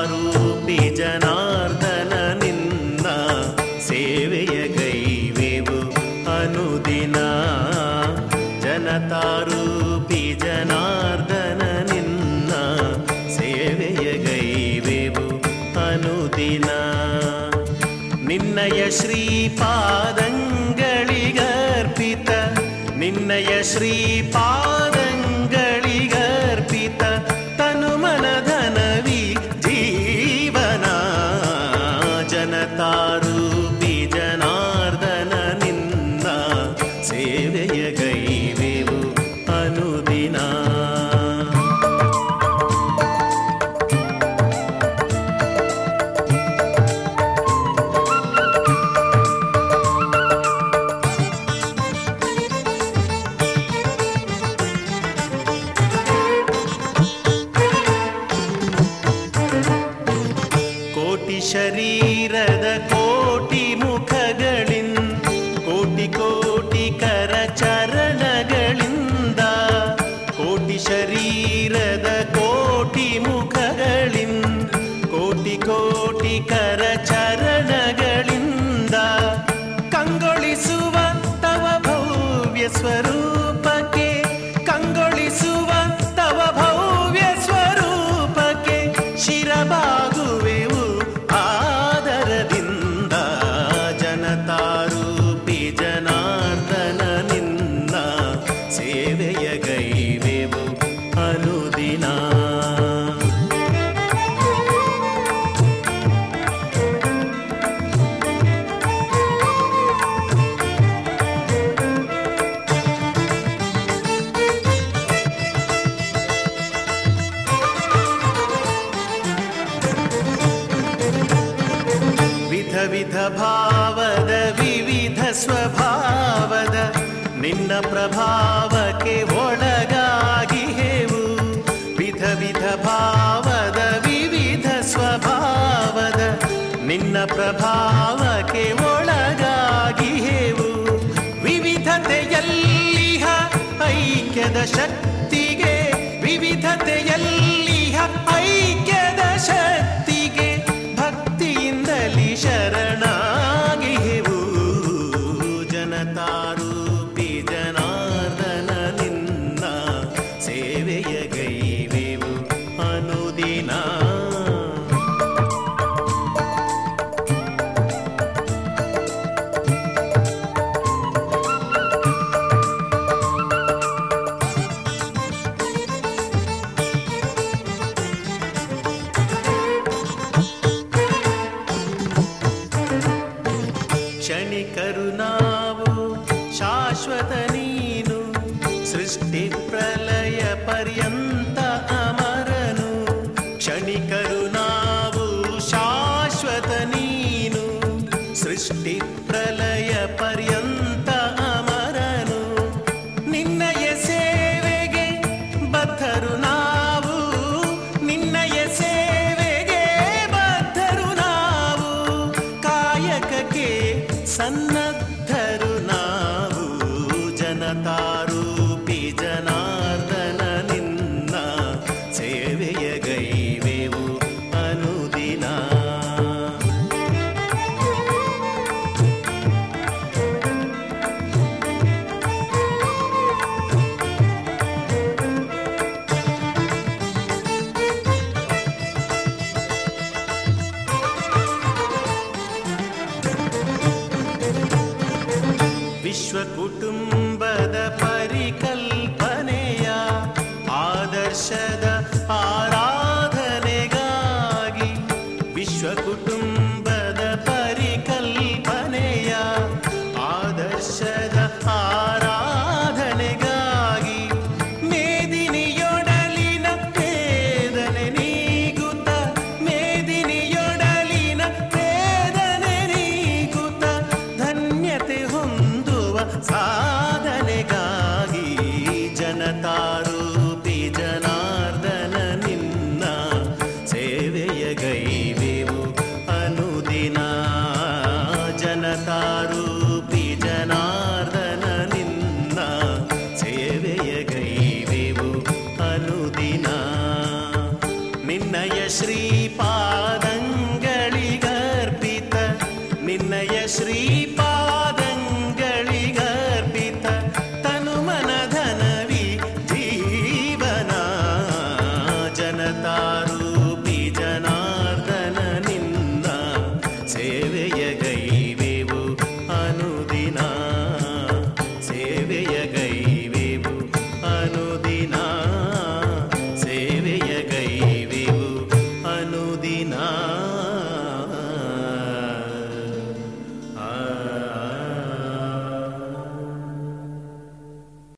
ಜನತಾರೂಪಿ ಜನಾರ್ದನ ನಿನ್ನ ಸೇವೆಯ ಗೈವೆವು ಅನುದಿನ ಜನತಾರೂಪಿ ಜನಾರ್ದನ ನಿನ್ನ ಸೇವೆಯ ಗೈವೆವು ಅನುದಿನ ನಿನ್ನಯ ಶ್ರೀಪಾದಂಗಳಿಗರ್ಪಿತ ನಿನ್ನಯ ಶ್ರೀಪಾದಂಗಳಿಗರ್ಪಿತ ತನುಮನಧನವಿ ಜೀವನ ಜನತಾರೂಪಿ ಜನಾರ್ದನ ನಿನ್ನ ಸೇವೆಯ ಗೈವೆವು ಅನುದಿನ ಕೋಟಿ ಶರೀರದ ಕೋಟಿ ಮುಖಗಳಿನ್ ಕೋಟಿ ಕೋಟಿ ಕರ ಚರಣಗಳಿಂದ ಕೋಟಿ ಶರೀರದ ಕೋಟಿ ಮುಖಗಳಿನ್ ಕೋಟಿ ಕೋಟಿ ಕರ ಚರಣಗಳಿಂದ ಕಂಗೊಳಿಸುವ ತವ ಭವ್ಯ ಸ್ವರೂಪಕ್ಕೆ ಕಂಗೊಳಿಸುವ ತವ ಭವ್ಯ ಸ್ವರೂಪಕ್ಕೆ ಶಿರಬಾಗುವೆವು ಆದರದಿಂದ ಜನತಾರೂಪಿ ಜನಾರ್ದನ ನಿನ್ನ ಸೇವೆಯ ಗೈವೆವು ಅನುದಿನ ವಿಧ ವಿಧ ಭಾವದ ವಿವಿಧ ಸ್ವಭಾವದ ನಿನ್ನ ಪ್ರಭಾವಕ್ಕೆ ಒಳಗಾಗಿ ಹೇವು ವಿಧ ವಿಧ ಭಾವದ ವಿವಿಧ ಸ್ವಭಾವದ ನಿನ್ನ ಪ್ರಭಾವಕ್ಕೆ ಒಳಗಾಗಿ ಹೇವು ವಿವಿಧತೆಯಲ್ಲಿಹ ಐಕ್ಯದ ಶಕ್ತಿಗೆ ವಿವಿಧತೆಯಲ್ಲಿ